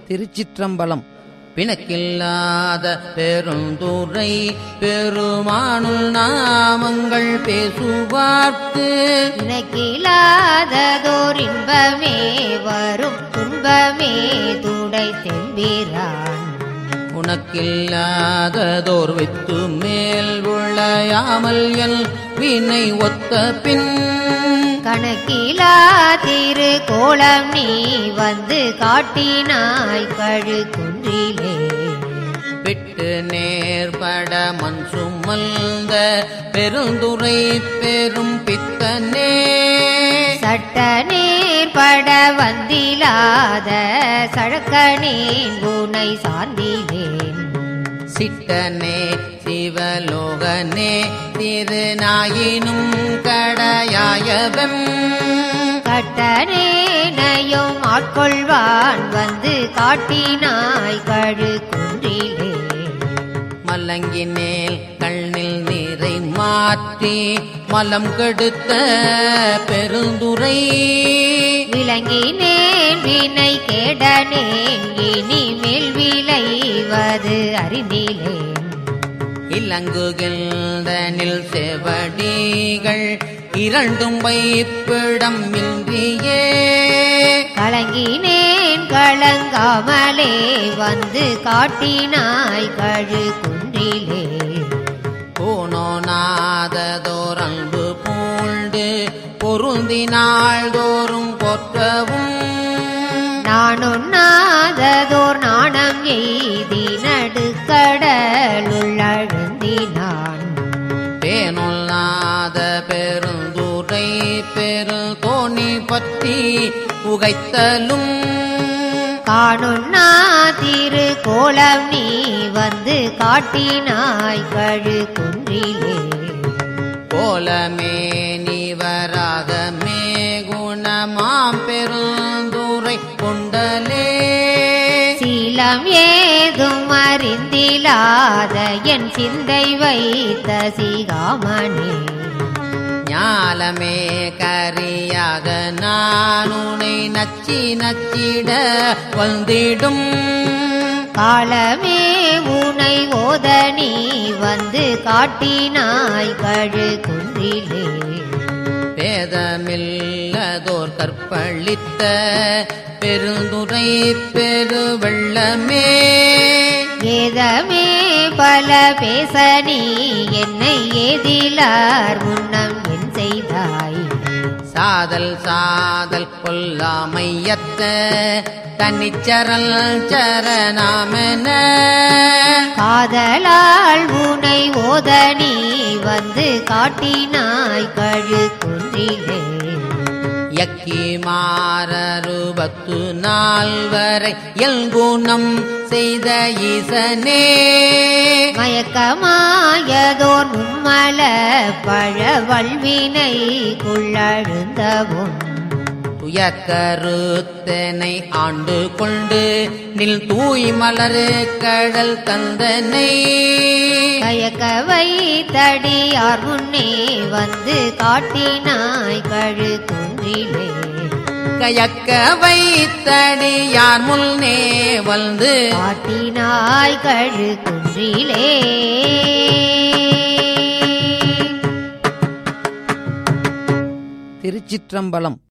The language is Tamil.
திருச்சிற்றம்பலம் பிணக்கில்லாத பெருந்துரை பெருமானுள் நாமங்கள் பேசுவார்த்து இனக்கில்லாததோர் இன்பமே வரும் துன்பமே துடை தெம்பிரான் உனக்கில்லாததோர் வைத்து மேல் உளையாமல் என் வினை ஒத்த பின் கணக்கிலா திரு கோலம் நீ வந்து காட்டினாய் கழு குன்றிலே விட்டு நேர்பட மண் சுமந்த பெருந்துரை பெரும் பித்தனே சட்ட நீர் பட வந்திலாத சழக்கனேன் உனை சார்ந்திலேன் சிட்டனே சிவலோகனே திருநாயினும் கடையாயவம் கட்டனேனையும் ஆட்கொள்வான் வந்து காட்டினாய் கழு குன்றிலே மலங்கினேல் கண்ணில் நீரை மாற்றி மலம் கெடுத்த பெருந்துரை விளங்கினேன் வினை கேடனேன் இனிமேல் விளைவது அறிந்திலேன் இலங்குகின்றனில் செவடிகள் இரண்டும் வைப்பிடம் இன்றியே கலங்கினேன் கலங்காமலே வந்து காட்டினாய் கழு குன்றிலே போனோநாததோர் அன்பு பூண்டு பொருந்தினாள் தோறும் கொற்றவும் நானுண்ணாததோர் நாணம் எய்தி நடுக்கடலுள்ளழுந்தினான் பேனொல்லாத பெருந்துரை பெரு தோணி பற்றி உகைத்தலும் காணுண்ணா திரு கோலம் நீ வந்து காட்டினாய் கழு குன்றிலே கோலமே நீவராகமே குணமாம் பெருந்துரை கொண்டலே சீலம் ஏதும் அறிந்திலாத என் சிந்தை வைத்த சிகாமணி ஞாலமே கரியாக நான் உனை நச்சி நச்சிட வந்திடும் காலமே உனை ஓத நீ வந்து காட்டினாய் கழு குன்றிலே பேதமில்லதோர் கற்பழித்த பெருந்துரை பெருவெள்ளமே ஏதமே பல பேச நீ என்னை ஏதிலார் முன்னம் என் செய்தாய் சாதல் சாதல் கொல்லாமையத்த தனிச்சரல் சரணாமென காதலால் உனை ஓத நீ வந்து காட்டினாய் கழு குன்றிலே யக்கி மாரருபத்து நாள் வரை எல்குணம் செய்த ஈசனே மயக்கமாயதோர் மும்மல பழ வல்வினை குள்ளழுந்தவும் துயக்கருத்தனை ஆண்டு கொண்டு நில் தூய் மலரு கடல் தந்தனை கயக்கவை தடியார் முன்னே வந்து காட்டினாய் கழு குன்றிலே கயக்க வைத்தடியார் முன்னே வந்து காட்டினாய் கழு குன்றிலே திருச்சிற்றம்பலம்